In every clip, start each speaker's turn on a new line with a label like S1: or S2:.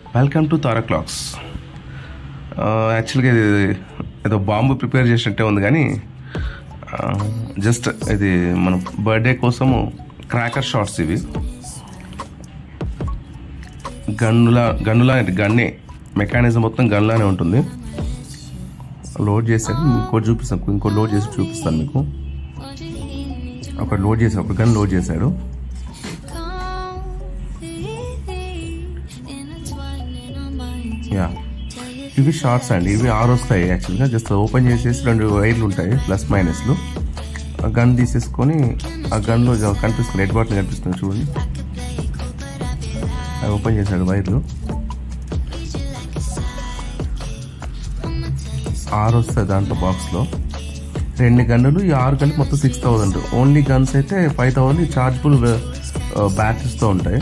S1: welcome to Tara clocks యాక్చువల్గా ఇది ఏదో బాంబు ప్రిపేర్ చేసినట్టే ఉంది కానీ జస్ట్ ఇది మన బర్త్డే కోసము క్రాకర్ షాట్స్ ఇవి గన్నులా గన్నులా గన్నే మెకానిజం మొత్తం గన్లానే ఉంటుంది లోడ్ చేశాక ఇంకోటి చూపిస్తాను ఇంకోటి లోడ్ చేసి చూపిస్తాను మీకు ఒకటి లోడ్ చేశాడు ఒక గన్ లోడ్ చేశాడు యా ఇవి షార్ట్స్ అండి ఇవి ఆరు వస్తాయి యాక్చువల్గా జస్ట్ ఓపెన్ చేసేసి రెండు వైర్లు ఉంటాయి ప్లస్ మైనస్లు ఆ గన్ తీసేసుకొని ఆ గన్లో కనిపిస్తుంది రెడ్ బాటన్ కనిపిస్తుంది చూడండి అవి ఓపెన్ చేశాడు వైర్లు ఆరు వస్తాయి దాంట్లో బాక్స్లో రెండు గన్నులు ఈ ఆరు గన్నులు మొత్తం సిక్స్ థౌజండ్ ఓన్లీ గన్స్ అయితే ఫైవ్ థౌజండ్ చార్జబుల్ బ్యాటరీస్తో ఉంటాయి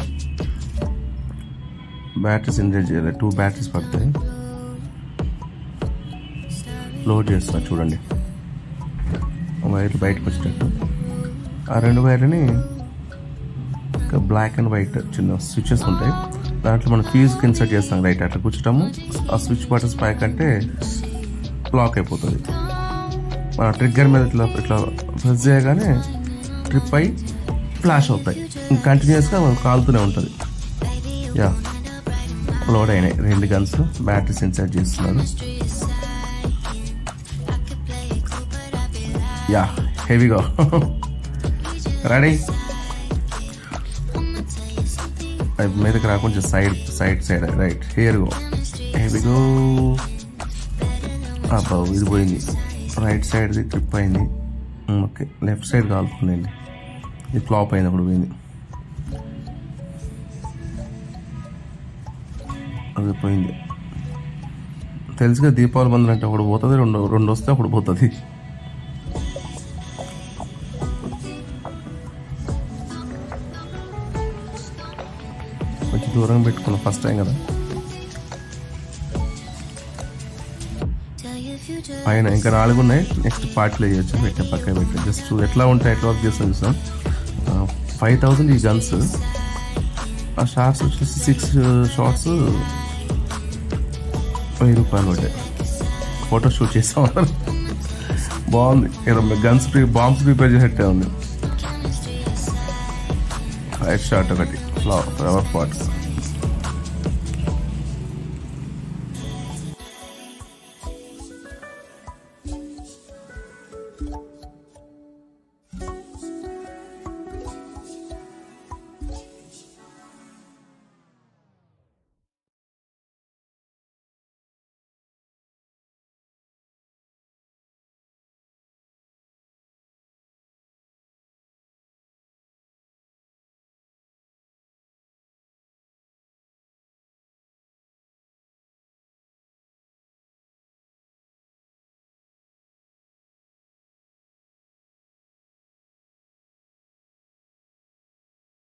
S1: బ్యాటరీస్ ఇంజెక్ట్ చేయాలి టూ బ్యాటరీస్ పడతాయి లోడ్ చేస్తున్నా చూడండి వైర్లు బయటకు వచ్చేటట్టు ఆ రెండు వైర్లని ఇంకా బ్లాక్ అండ్ వైట్ చిన్న స్విచెస్ ఉంటాయి దాంట్లో మనం ఫ్యూజ్కి ఇన్సర్ట్ చేస్తాం రైట్ అట్లా కూర్చోటము ఆ స్విచ్ బటన్స్ పైకి అంటే లాక్ అయిపోతుంది మన ట్రిగ్గర్ మీద ఇట్లా ఇట్లా ప్రెస్ చేయగానే ట్రిప్ అయి ఫ్లాష్ అవుతాయి కంటిన్యూస్గా కాలుతూనే ఉంటుంది యా లోడ్ అయినాయి రెండు గన్స్ బ్యాటరీస్ ఇన్సర్ట్ చేస్తున్నారు యా హెవీగా రెడీ మీదకి రాకుండా side side side right here go హెవీగో అబ్బా ఇది పోయింది రైట్ సైడ్ది ట్రిప్ అయింది ఓకే లెఫ్ట్ సైడ్ కాలుతుందండి ఇది ఫ్లాప్ అయింది అప్పుడు పోయింది అది పోయింది తెలుసుగా దీపావళి బంధన అంటే ఒకటి పోతుంది రెండు రెండు వస్తే అప్పుడు పోతుంది కొంచెం దూరం పెట్టుకున్నాం ఫస్ట్ టైం కదా పైన ఇంకా నాలుగు ఉన్నాయి నెక్స్ట్ పార్టీలో చేయొచ్చు పెట్టే పక్క పెట్టి జస్ట్ ఎట్లా ఉంటాయి ఎట్లా వర్క్ చేస్తాం చూసాం ఫైవ్ థౌసండ్ ఈ గన్స్ ఆ షార్ట్స్ వచ్చేసి సిక్స్ షార్ట్స్ వెయ్యి రూపాయలు పడ్డాయి ఫోటో షూట్ చేస్తాం బాగుంది ఇరవై గన్స్ ప్రీ బాంబ్స్ ప్రిపేర్ చేసేట్టే ఉంది ఫైర్ షాట్ ఒకటి ఫ్లవర్ ఫ్లవర్ పాట్